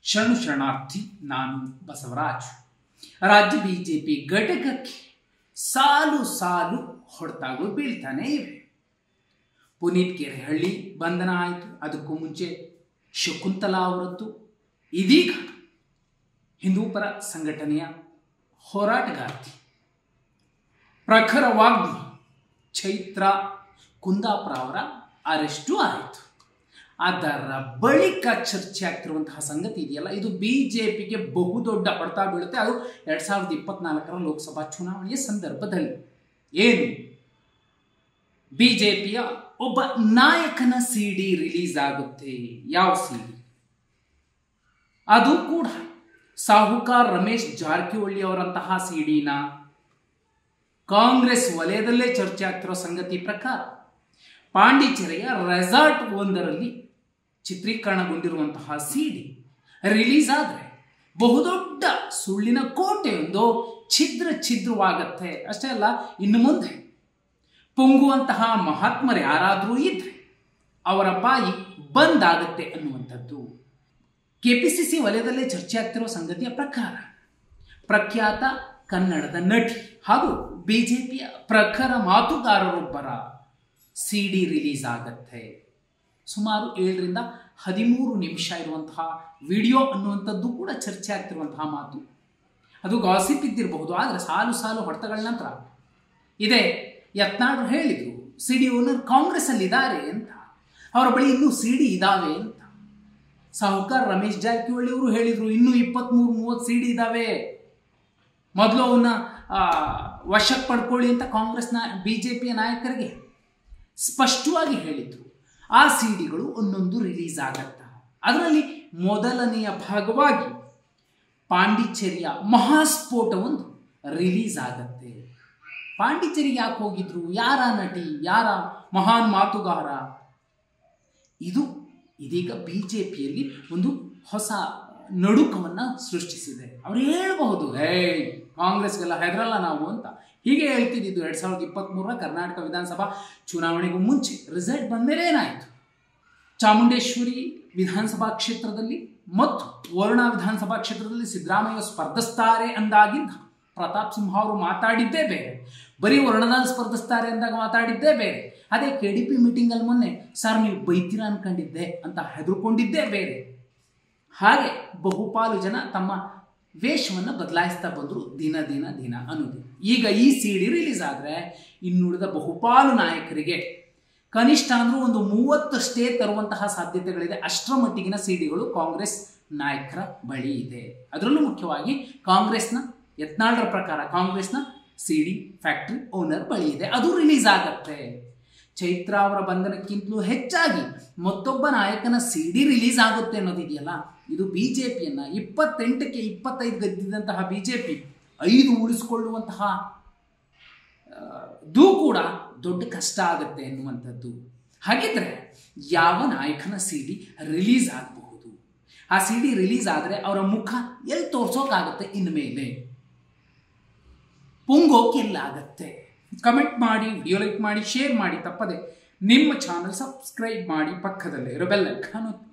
ಶರಣು ಶರಣಾರ್ಥಿ ನಾನು ಬಸವರಾಜ್ ರಾಜ್ಯ ಬಿಜೆಪಿ ಘಟಕಕ್ಕೆ ಸಾಲು ಸಾಲು ಹೊಡೆತಾಗಳು ಬೀಳ್ತಾನೆ ಇವೆ ಪುನೀತ್ ಕೆರೆಹಳ್ಳಿ ಬಂಧನ ಆಯಿತು ಅದಕ್ಕೂ ಮುಂಚೆ ಶಕುಂತಲಾ ಅವರದ್ದು ಇದೀಗ ಹಿಂದೂಪರ ಸಂಘಟನೆಯ ಹೋರಾಟಗಾರ್ತಿ ಪ್ರಖರವಾಗ್ನಿ ಚೈತ್ರ ಕುಂದಾಪುರ ಅವರ ಅರೆಸ್ಟು ಆಯಿತು ಅದರ ಬಳಿಕ ಚರ್ಚೆ ಆಗ್ತಿರುವಂತಹ ಸಂಗತಿ ಇದೆಯಲ್ಲ ಇದು ಬಿ ಜೆ ಪಿಗೆ ಬಹುದೊಡ್ಡ ಹೊಡೆತ ಬೀಳುತ್ತೆ ಅದು ಎರಡು ಸಾವಿರದ ಇಪ್ಪತ್ನಾಲ್ಕರ ಲೋಕಸಭಾ ಚುನಾವಣೆಯ ಸಂದರ್ಭದಲ್ಲಿ ಏನು ಬಿ ಜೆ ಪಿಯ ಒಬ್ಬ ನಾಯಕನ ಸಿ ಡಿ ರಿಲೀಸ್ ಆಗುತ್ತೆ ಯಾವ ಸಿ ಡಿ ಅದು ಕೂಡ ಸಾಹುಕಾರ್ ರಮೇಶ್ ಜಾರಕಿಹೊಳಿ ಅವರಂತಹ ಸಿ ಡಿನ ಕಾಂಗ್ರೆಸ್ ವಲಯದಲ್ಲೇ ಚರ್ಚೆ ಆಗ್ತಿರೋ ಸಂಗತಿ ಪ್ರಕಾರ ಪಾಂಡಿಚೇರಿಯ ರೆಸಾರ್ಟ್ ಒಂದರಲ್ಲಿ ಚಿತ್ರೀಕರಣಗೊಂಡಿರುವಂತಹ ಸಿ ಡಿ ರಿಲೀಸ್ ಆದರೆ ಬಹುದೊಡ್ಡ ಸುಳ್ಳಿನ ಕೋಟೆಯೊಂದು ಛಿದ್ರ ಛಿದ್ರವಾಗತ್ತೆ ಅಷ್ಟೇ ಅಲ್ಲ ಇನ್ನು ಮುಂದೆ ಪೊಂಗುವಂತಹ ಮಹಾತ್ಮರು ಯಾರಾದರೂ ಇದ್ರೆ ಅವರ ಬಾಯಿ ಬಂದಾಗತ್ತೆ ಅನ್ನುವಂಥದ್ದು ಕೆಪಿಸಿಸಿ ವಲಯದಲ್ಲೇ ಚರ್ಚೆ ಆಗ್ತಿರೋ ಸಂಗತಿಯ ಪ್ರಕಾರ ಪ್ರಖ್ಯಾತ ಕನ್ನಡದ ನಟಿ ಹಾಗೂ ಬಿಜೆಪಿಯ ಪ್ರಖರ ಮಾತುಗಾರರೊಬ್ಬರ ಸಿ ಡಿ ರಿಲೀಸ್ ಆಗತ್ತೆ ಸುಮಾರು ಏಳರಿಂದ ಹದಿಮೂರು ನಿಮಿಷ ಇರುವಂತಹ ವಿಡಿಯೋ ಅನ್ನುವಂಥದ್ದು ಕೂಡ ಚರ್ಚೆ ಆಗ್ತಿರುವಂತಹ ಮಾತು ಅದು ಗಾಸಿಪ್ ಇದ್ದಿರಬಹುದು ಆದರೆ ಸಾಲು ಸಾಲು ಹೊಡೆತಗಳ ನಂತರ ಇದೆ ಯತ್ನಾಳ್ ಹೇಳಿದರು ಸಿ ಡಿ ಓನರ್ ಕಾಂಗ್ರೆಸ್ಸಲ್ಲಿದ್ದಾರೆ ಅಂತ ಅವರ ಬಳಿ ಇನ್ನೂ ಸಿ ಡಿ ಇದ್ದಾವೆ ಅಂತ ಸಾಹುಕಾರ್ ರಮೇಶ್ ಜಾರಕಿಹೊಳಿ ಅವರು ಹೇಳಿದರು ಇನ್ನೂ ಇಪ್ಪತ್ತ್ಮೂರು ಮೂವತ್ತು ಸಿ ಡಿ ಇದ್ದಾವೆ ಮೊದಲು ಅವನ್ನ ವಶಕ್ಕೆ ಪಡ್ಕೊಳ್ಳಿ ಅಂತ ಕಾಂಗ್ರೆಸ್ನ ಬಿ ಜೆ ಪಿಯ ನಾಯಕರಿಗೆ ಸ್ಪಷ್ಟವಾಗಿ ಹೇಳಿದ್ರು ಆ ಸಿ ಡಿಗಳು ಒಂದೊಂದು ರಿಲೀಸ್ ಆಗತ್ತ ಅದರಲ್ಲಿ ಮೊದಲನೆಯ ಭಾಗವಾಗಿ ಪಾಂಡಿಚೇರಿಯ ಮಹಾಸ್ಫೋಟವೊಂದು ರಿಲೀಸ್ ಆಗತ್ತೆ ಪಾಂಡಿಚೇರಿಗೆ ಯಾಕೆ ಹೋಗಿದ್ರು ಯಾರ ನಟಿ ಯಾರ ಮಹಾನ್ ಮಾತುಗಾರ ಇದು ಇದೀಗ ಬಿ ಜೆ ಪಿಯಲ್ಲಿ ಒಂದು ಹೊಸ ನಡುಕವನ್ನು ಸೃಷ್ಟಿಸಿದೆ ಅವ್ರು ಹೇಳಬಹುದು ಹೇ ಕಾಂಗ್ರೆಸ್ಗೆಲ್ಲ ಹೆದರಲ್ಲ ನಾವು ಅಂತ ಹೀಗೆ ಹೇಳ್ತಿದ್ದಿದ್ದು ಎರಡು ಸಾವಿರದ ಇಪ್ಪತ್ತ್ಮೂರರ ಕರ್ನಾಟಕ ವಿಧಾನಸಭಾ ಚುನಾವಣೆಗೂ ಮುಂಚೆ ರಿಸಲ್ಟ್ ಬಂದಮೇಲೆ ಏನಾಯಿತು ಚಾಮುಂಡೇಶ್ವರಿ ವಿಧಾನಸಭಾ ಕ್ಷೇತ್ರದಲ್ಲಿ ಮತ್ತು ವರುಣಾ ವಿಧಾನಸಭಾ ಕ್ಷೇತ್ರದಲ್ಲಿ ಸಿದ್ದರಾಮಯ್ಯ ಸ್ಪರ್ಧಿಸ್ತಾರೆ ಅಂದಾಗಿಂದ ಪ್ರತಾಪ್ ಸಿಂಹ ಅವರು ಮಾತಾಡಿದ್ದೇ ಬೇರೆ ಬರೀ ವರ್ಣದಲ್ಲಿ ಸ್ಪರ್ಧಿಸ್ತಾರೆ ಅಂದಾಗ ಮಾತಾಡಿದ್ದೇ ಬೇರೆ ಅದೇ ಕೆ ಡಿ ಪಿ ಮೀಟಿಂಗಲ್ಲಿ ಮೊನ್ನೆ ಸರ್ ನೀವು ಬೈತೀರ ಅನ್ಕೊಂಡಿದ್ದೆ ಅಂತ ಹೆದರ್ಕೊಂಡಿದ್ದೇ ಬೇರೆ ಹಾಗೆ ಬಹುಪಾಲು ಜನ ತಮ್ಮ ವೇಷವನ್ನು ಬದಲಾಯಿಸ್ತಾ ಬಂದರು ದಿನ ದಿನ ದಿನ ಅನ್ನೋದು ಈಗ ಈ ಸಿ ಡಿ ರಿಲೀಸ್ ಆದರೆ ಇನ್ನುಳಿದ ಬಹುಪಾಲು ನಾಯಕರಿಗೆ ಕನಿಷ್ಠ ಅಂದರೂ ಒಂದು ಮೂವತ್ತಷ್ಟೇ ತರುವಂತಹ ಸಾಧ್ಯತೆಗಳಿದೆ ಅಷ್ಟರ ಮಟ್ಟಿಗಿನ ಸಿ ಡಿಗಳು ಕಾಂಗ್ರೆಸ್ ನಾಯಕರ ಬಳಿ ಇದೆ ಅದರಲ್ಲೂ ಮುಖ್ಯವಾಗಿ ಕಾಂಗ್ರೆಸ್ನ ಯತ್ನಾಳರ ಪ್ರಕಾರ ಕಾಂಗ್ರೆಸ್ನ ಸಿ ಡಿ ಫ್ಯಾಕ್ಟ್ರಿ ಓನರ್ ಬಳಿ ಇದೆ ಅದು ರಿಲೀಸ್ ಆಗತ್ತೆ ಚೈತ್ರ ಅವರ ಬಂಧನಕ್ಕಿಂತಲೂ ಹೆಚ್ಚಾಗಿ ಮತ್ತೊಬ್ಬ ನಾಯಕನ ಸಿ ಡಿ ರಿಲೀಸ್ ಆಗುತ್ತೆ ಅನ್ನೋದಿದೆಯಲ್ಲ ಇದು ಬಿ ಜೆ ಪಿಯನ್ನು ಇಪ್ಪತ್ತೆಂಟಕ್ಕೆ ಇಪ್ಪತ್ತೈದು ಗೆದ್ದಿದ್ದಂತಹ ಬಿ ಜೆ ಪಿ ಐದು ಉಳಿಸಿಕೊಳ್ಳುವಂತಹ ದೂ ಕೂಡ ದೊಡ್ಡ ಕಷ್ಟ ಆಗುತ್ತೆ ಎನ್ನುವಂಥದ್ದು ಹಾಗಿದ್ರೆ ಯಾವ ನಾಯಕನ ಸಿ ಡಿ ರಿಲೀಸ್ ಆಗಬಹುದು ಆ ಸಿ ಡಿ ರಿಲೀಸ್ ಆದರೆ ಅವರ ಮುಖ ಎಲ್ಲಿ ತೋರ್ಸೋಕ್ಕಾಗತ್ತೆ ಇನ್ಮೇಲೆ ಪುಂಗೋಕೆಲ್ಲಾಗತ್ತೆ ಕಮೆಂಟ್ ಮಾಡಿ ವಿಡಿಯೋ ಲೈಕ್ ಮಾಡಿ ಶೇರ್ ಮಾಡಿ ತಪ್ಪದೆ ನಿಮ್ಮ ಚಾನಲ್ ಸಬ್ಸ್ಕ್ರೈಬ್ ಮಾಡಿ ಪಕ್ಕದಲ್ಲೇ ಇರೋ ಬೆಲ್ ಐಕಾನ್